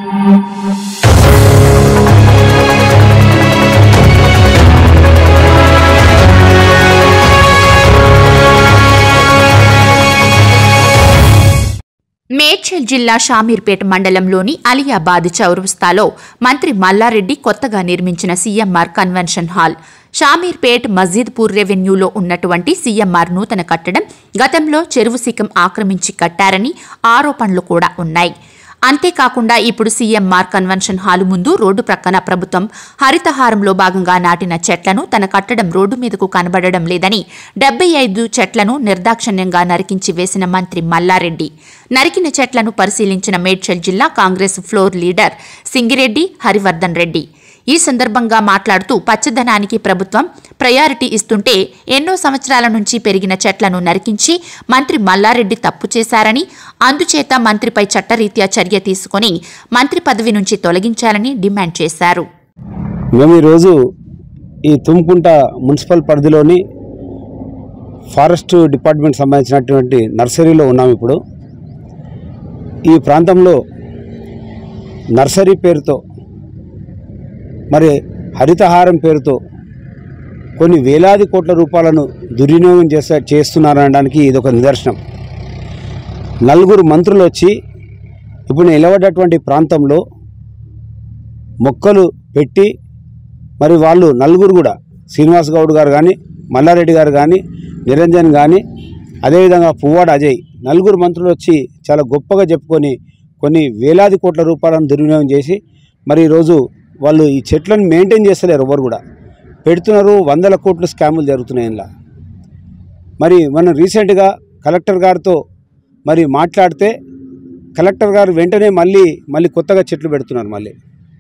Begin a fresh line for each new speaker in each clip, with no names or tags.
మేడ్చల్ జిల్లా షామీర్పేట మండలంలోని అలియాబాద్ చౌరస్తాలో మంత్రి మల్లారెడ్డి కొత్తగా నిర్మించిన CMR convention hall Shamirpet Majeedpur రెవెన్యూలో ఉన్నటువంటి సీఎంఆర్ నూతన కట్టడం గతంలో చెరువు శిఖం ఆక్రమించి కట్టారని ఆరోపణలు కూడా ఉన్నాయి అంతేకాకుండా ఇప్పుడు సీఎంఆర్ కన్వెన్షన్ హాలు ముందు రోడ్డు ప్రక్కన ప్రభుత్వం హరితహారంలో భాగంగా నాటిన చెట్లను తన కట్టడం రోడ్డు మీదకు కనబడడం లేదని డెబ్బై ఐదు చెట్లను నిర్దాక్షిణ్యంగా నరికించి వేసిన మంత్రి మల్లారెడ్డి నరికిన చెట్లను పరిశీలించిన మేడ్చల్ జిల్లా కాంగ్రెస్ ఫ్లోర్ లీడర్ సింగిరెడ్డి హరివర్ధన్ రెడ్డి ఈ సందర్భంగా మాట్లాడుతూ పచ్చదనానికి ప్రభుత్వం ప్రయారిటీ ఇస్తుంటే ఎన్నో సంవత్సరాల నుంచి పెరిగిన చెట్లను నరికించి మంత్రి మల్లారెడ్డి తప్పు చేశారని అందుచేత మంత్రిపై చట్టరీత్యా చర్య తీసుకొని మంత్రి పదవి నుంచి తొలగించాలని డిమాండ్ చేశారు
మేము ఈరోజు ఈ తుమ్కుంట మున్సిపల్ పరిధిలోని ఫారెస్ట్ డిపార్ట్మెంట్ సంబంధించినటువంటి నర్సరీలో ఉన్నాం ఇప్పుడు ఈ ప్రాంతంలో నర్సరీ పేరుతో మరి హరితహారం పేరుతో కొన్ని వేలాది కోట్ల రూపాయలను దుర్వినియోగం చేస్తా చేస్తున్నారనడానికి ఇది ఒక నిదర్శనం నలుగురు మంత్రులు వచ్చి ఇప్పుడు నిలబడ్డటువంటి ప్రాంతంలో మొక్కలు పెట్టి మరి వాళ్ళు నలుగురు కూడా శ్రీనివాస్ గౌడ్ గారు కానీ మల్లారెడ్డి గారు కానీ నిరంజన్ కానీ అదేవిధంగా పువ్వాడ అజయ్ నలుగురు మంత్రులు వచ్చి చాలా గొప్పగా చెప్పుకొని కొన్ని వేలాది కోట్ల రూపాయలను దుర్వినియోగం చేసి మరి ఈరోజు వాళ్ళు ఈ చెట్లను మెయింటైన్ చేస్తలేరు ఎవరు కూడా పెడుతున్నారు వందల కోట్ల స్కాములు జరుగుతున్నాయి ఇలా మరి మనం రీసెంట్గా కలెక్టర్ గారితో మరి మాట్లాడితే కలెక్టర్ గారు వెంటనే మళ్ళీ మళ్ళీ కొత్తగా చెట్లు పెడుతున్నారు మళ్ళీ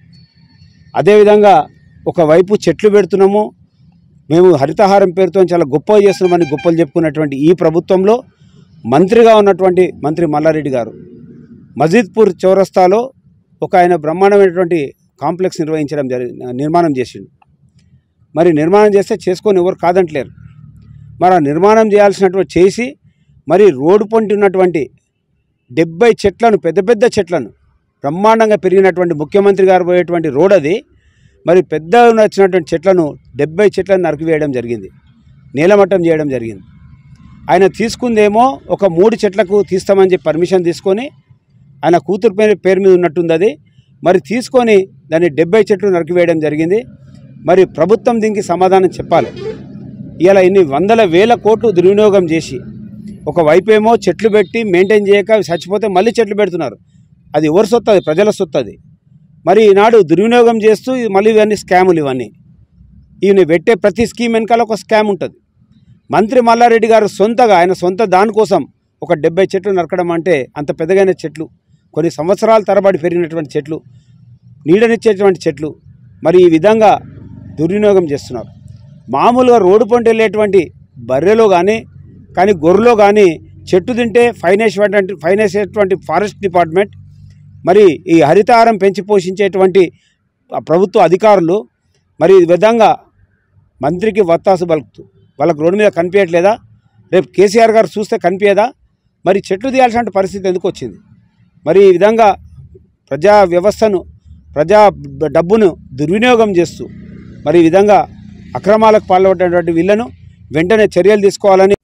అదేవిధంగా ఒకవైపు చెట్లు పెడుతున్నాము మేము హరితహారం పేరుతో చాలా గొప్పగా చేస్తున్నామని గొప్పలు చెప్పుకున్నటువంటి ఈ ప్రభుత్వంలో మంత్రిగా ఉన్నటువంటి మంత్రి మల్లారెడ్డి గారు మజీద్పూర్ చౌరస్తాలో ఒక ఆయన బ్రహ్మాండమైనటువంటి కాంప్లెక్స్ నిర్వహించడం జరి నిర్మాణం చేసిండు మరి నిర్మాణం చేస్తే చేసుకొని ఎవరు కాదంటలేరు మరి ఆ నిర్మాణం చేయాల్సినటువంటి చేసి మరి రోడ్డు పొంటి ఉన్నటువంటి డెబ్బై చెట్లను పెద్ద పెద్ద చెట్లను బ్రహ్మాండంగా పెరిగినటువంటి ముఖ్యమంత్రి గారు పోయేటువంటి రోడ్ అది మరి పెద్ద వచ్చినటువంటి చెట్లను డెబ్బై చెట్లను నరికివేయడం జరిగింది నీలమట్టం చేయడం జరిగింది ఆయన తీసుకుందేమో ఒక మూడు చెట్లకు తీస్తామని చెప్పి పర్మిషన్ తీసుకొని ఆయన కూతురు పేరు పేరు మీద ఉన్నట్టుంది అది మరి తీసుకొని దాన్ని డెబ్బై చెట్లు నరికివేయడం జరిగింది మరి ప్రభుత్వం దీనికి సమాధానం చెప్పాలి ఇలా ఇన్ని వందల వేల కోట్లు దుర్వినియోగం చేసి ఒక వైపేమో చెట్లు పెట్టి మెయింటైన్ చేయక అవి చచ్చిపోతే మళ్ళీ చెట్లు పెడుతున్నారు అది ఎవరి సొత్తు అది ప్రజల సొత్తు అది మరి ఈనాడు దుర్వినియోగం చేస్తూ ఇది మళ్ళీ ఇవన్నీ స్కాములు ఇవన్నీ ఈయన పెట్టే ప్రతి స్కీమ్ వెనకాల ఒక స్కామ్ ఉంటుంది మంత్రి మల్లారెడ్డి గారు సొంతగా ఆయన సొంత దానికోసం ఒక డెబ్బై చెట్లు నరకడం అంటే అంత పెద్దగైన చెట్లు కొన్ని సంవత్సరాల తరబడి పెరిగినటువంటి చెట్లు నీడనిచ్చేటువంటి చెట్లు మరి ఈ విధంగా దుర్వినియోగం చేస్తున్నారు మామూలుగా రోడ్డు పంట వెళ్ళేటువంటి బర్రెలో కానీ కానీ గొర్రెలో కానీ చెట్టు తింటే ఫైన్ వేసేటువంటి ఫైన్ వేసేటువంటి ఫారెస్ట్ డిపార్ట్మెంట్ మరి ఈ హరితహారం పెంచి పోషించేటువంటి ఆ ప్రభుత్వ అధికారులు మరి ఈ విధంగా మంత్రికి వత్తాసు పలుకుతూ వాళ్ళకు రోడ్డు మీద కనిపించట్లేదా రేపు కేసీఆర్ గారు చూస్తే కనిపించదా మరి చెట్లు తీయాల్సిన పరిస్థితి ఎందుకు వచ్చింది మరి ఈ విధంగా ప్రజా వ్యవస్థను ప్రజా డబ్బును దుర్వినియోగం చేస్తూ మరి ఈ విధంగా అక్రమాలకు పాల్పడినటువంటి వీళ్ళను వెంటనే చర్యలు తీసుకోవాలని